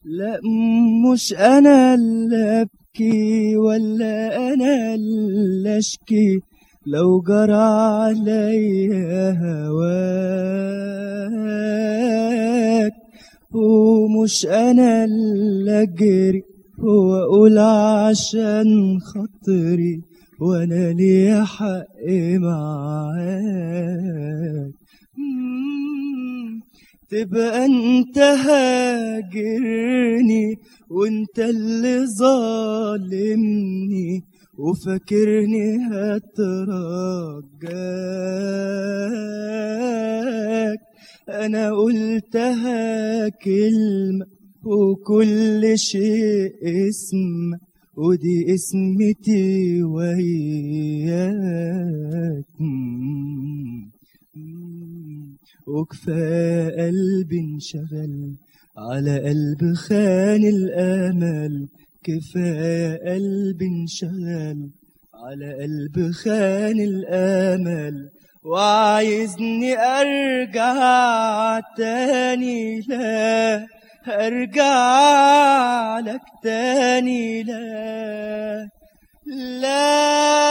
لا مش انا اللي ابكي ولا انا اللي اشكي لو جرى عليا هواك ومش انا اللي اجري واقول عشان خاطري وانا ليا حق معاك مم، تبقى انت هاجرني وانت اللي ظالمني وفاكرني هترجاك انا قلتها كلمة وكل شيء اسم ودي اسمتي وياك مم. مم. وكفى قلبي انشغل على قلب خان الامل كفاية قلبي انشغل على قلب خان الامل وعايزني ارجع تاني لا ارجع لك تاني لا لا